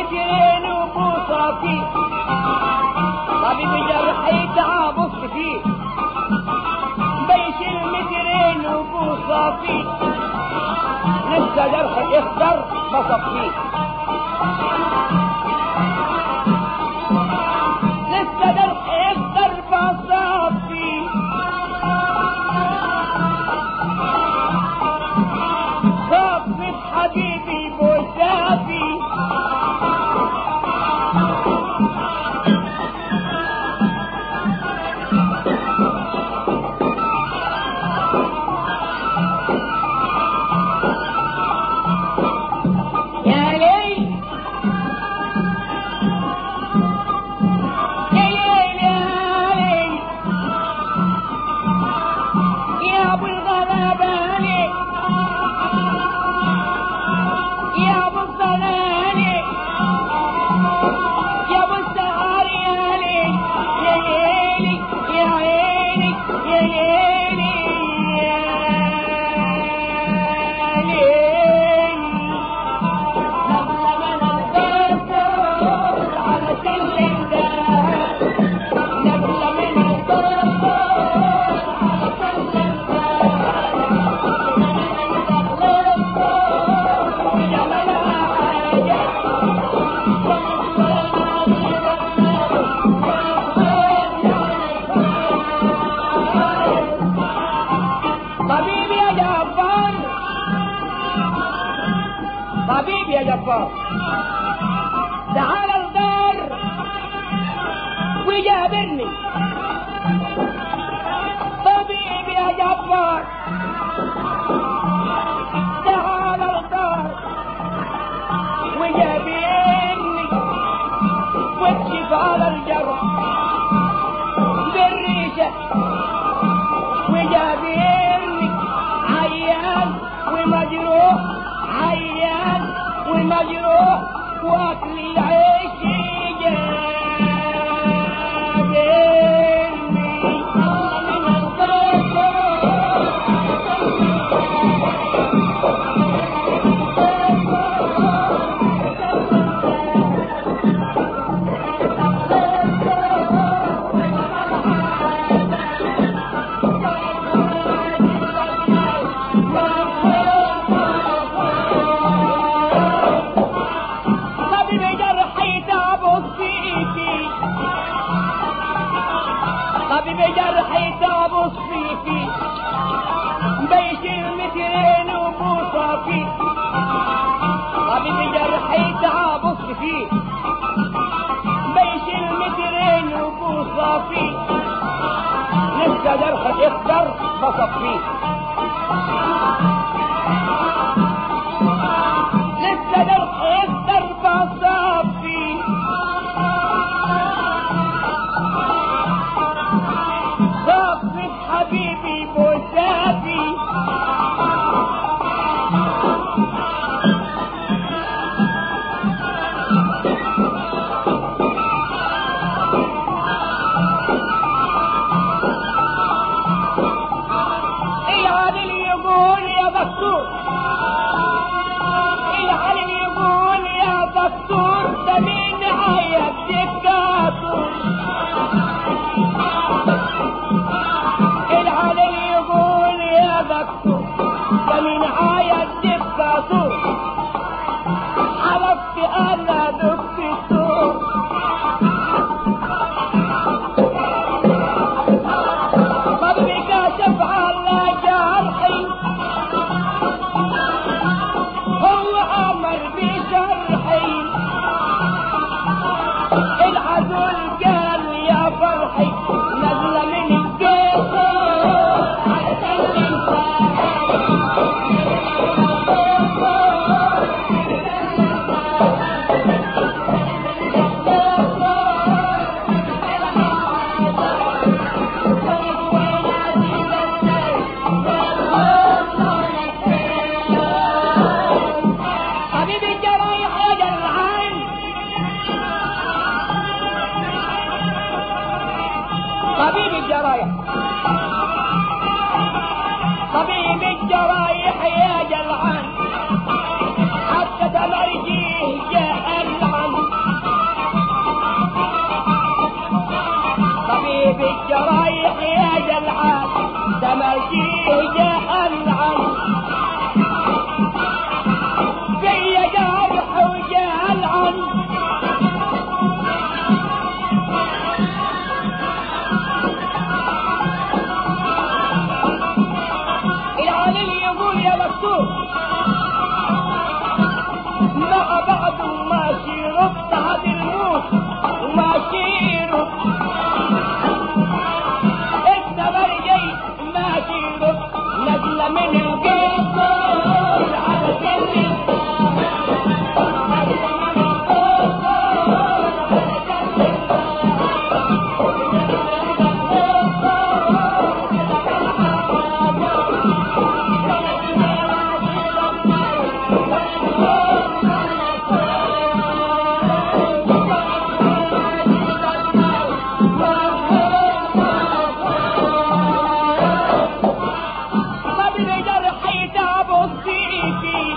المترين وبوصة فيه طبيب جرحي تعبص فيه بيش المترين وبوصة فيه لسه جرح يخضر بصف فيه لسه جرح يخضر بصف فيه خفف حبيبي بوسافي يا ليل يا ليل يا ليل يا ابو الغلباني يا ابو الضلالي يا ابو السهر يا ليل يا ليلي يا عيني يا ليلي يا ليل لما ننتصر على كل الناس لما ننتصر على كل طبيب يا جبار طبيب يا جبار تعال الدار وجابرني طبيب يا جبار تعال الدار وجابرني واكشف على الجرح بالريشه وجابرني عيان ومجروح عيان ومجروح واكل العيش جابرني الله من طبيب جرحي تعبص فيكي طبيب جرحي تعبص فيكي بيش المترين وبوصة فيه طبيب جرحي تعبص فيه بيش المترين وبوصة فيه لسه جرحك يخضر بصف فيه لسه جرح يخضر بصف فيه صفت حبيبي بوسافي العادل يقول يا دكتور العالم يقول يا دكتور ده مين عيب دكاتور العالم يقول يا دكتور ده مين عيب دكاتور عرفت انا دكتور قلبي كاشف على جرحي هو عمر بشرحي العدل قال يا فرحي نزل من القصر عشان انت ماشي جهل عن في جرح وجهل عن العلي يقول يا مكتوب مع بعض ماشي ربط هذه الموت وماشي ربط انت مرجي ماشي ربط نزل من القلب على سني ما بيقدر يتعب الصيفي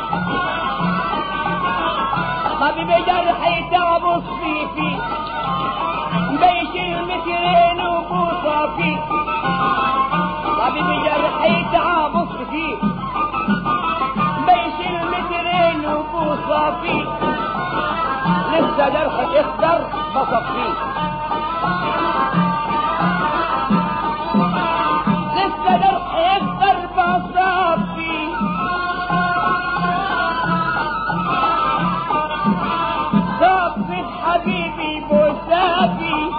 ما بيقدر يتعب الصيفي بيشيل مترين وبوصافي ما بيقدر يتعب الصيفي بيشيل مترين وبوصافي لسه جرح يخضر بصفيه لسه جرح يخضر بصفي صفت حبيبي بوسافي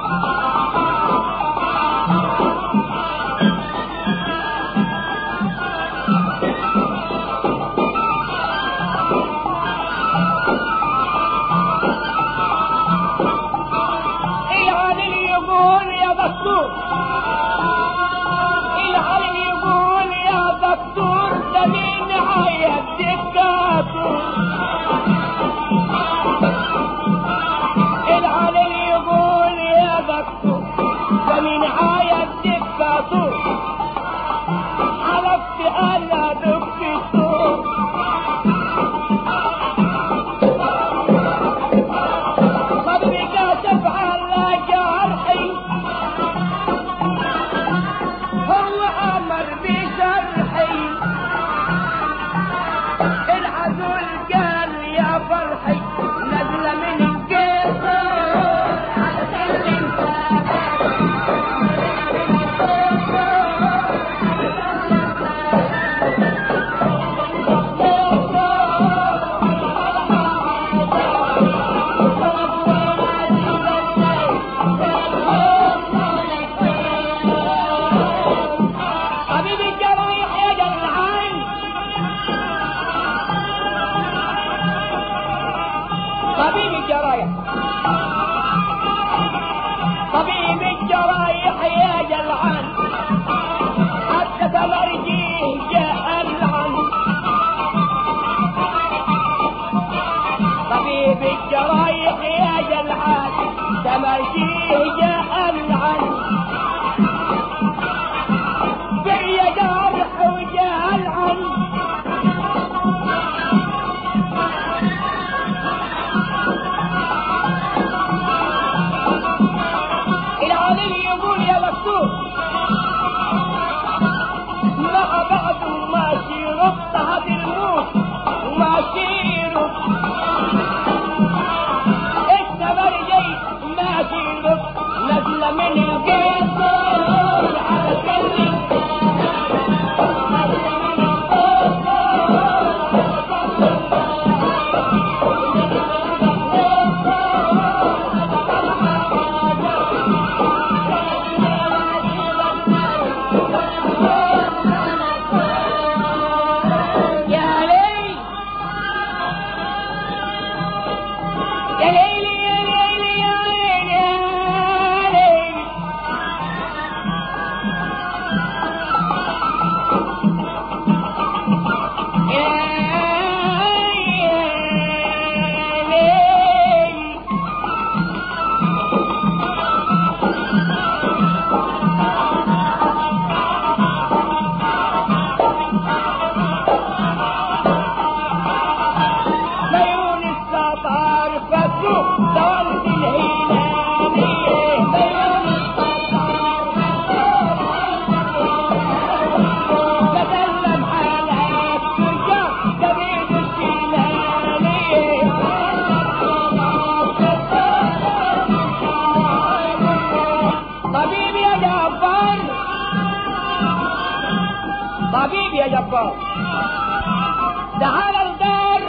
طبيب يا جبار تعال الدار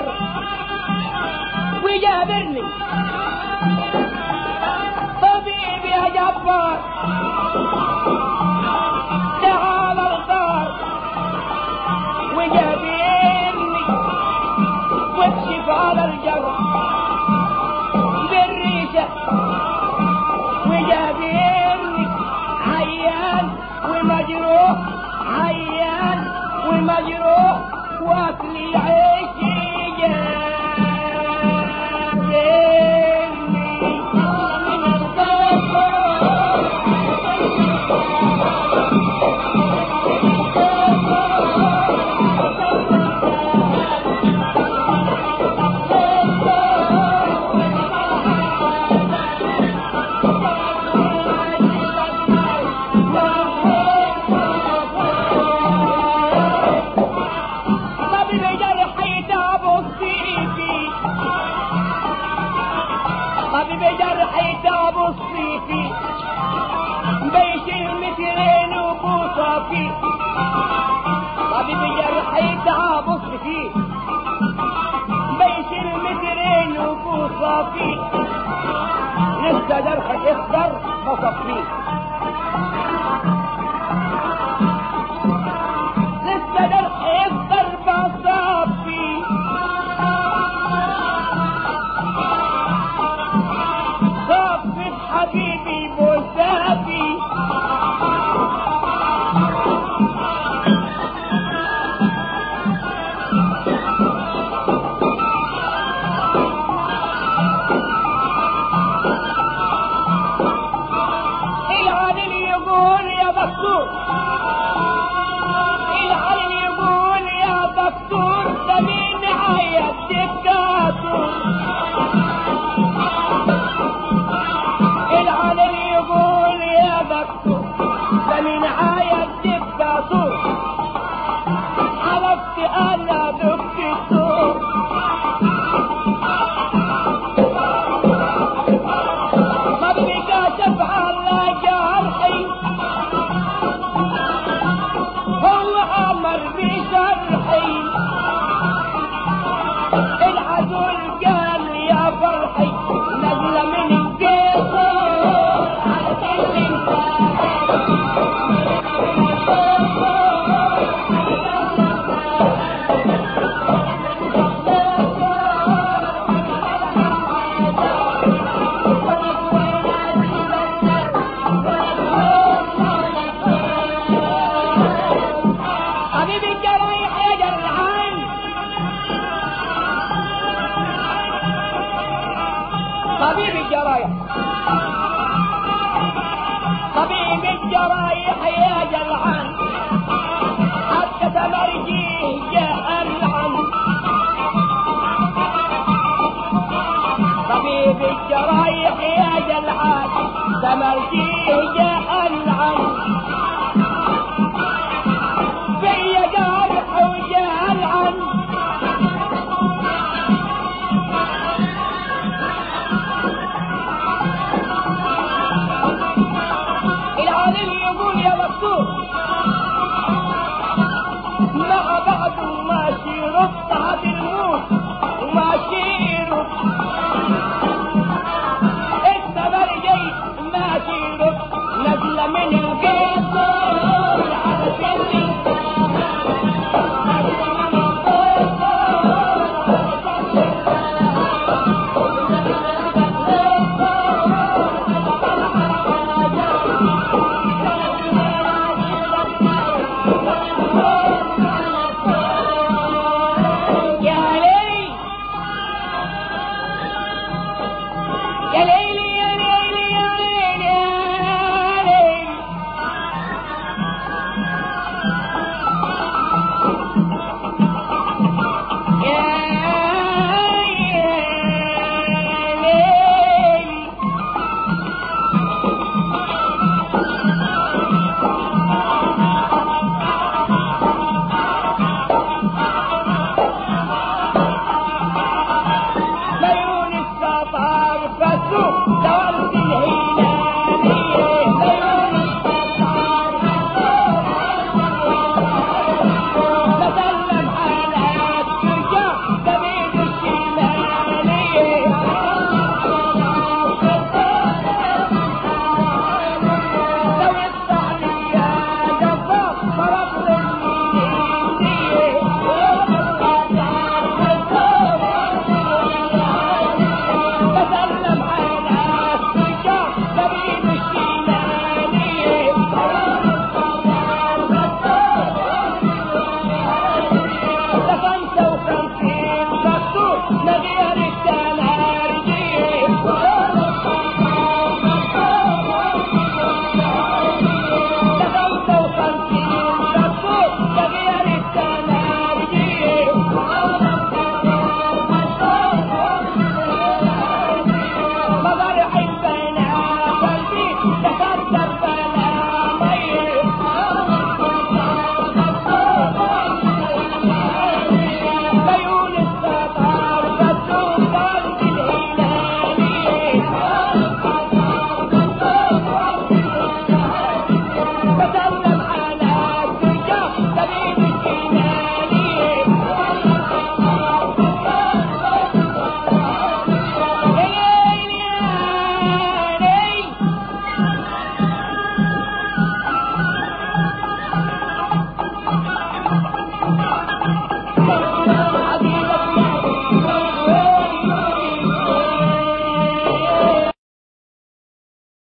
وجابرني طبيب يا جبار تعال الدار وجابرني واكشف على الجرح بالريشه وجابرني عيان ومجروح عيان ومجروح واكلي عيشي طبيب جرحي تابو الصيفي طبيب جرحي تابو الصيفي بيشيل مترين وبوصافي طبيب جرحي تابو الصيفي بيشيل مترين وبوصافي لسه جرحك يخضر بصفيه لسه جرح يخضر بصفي صفي حبيبي مسافي العالم يقول يا دكتور العالم يقول يا دكتور ده مين عيا الدكاتور العالم يقول يا دكتور ده مين عيا الدكاتور عرفت انا دكتور ما بقى على جرحي هو عمر بجرحي العدول قال يا فرحي نزل من القيصر حبيبي الجرايح يا جرحان طبيب الجرايح طبيب الجرايح يا جرحان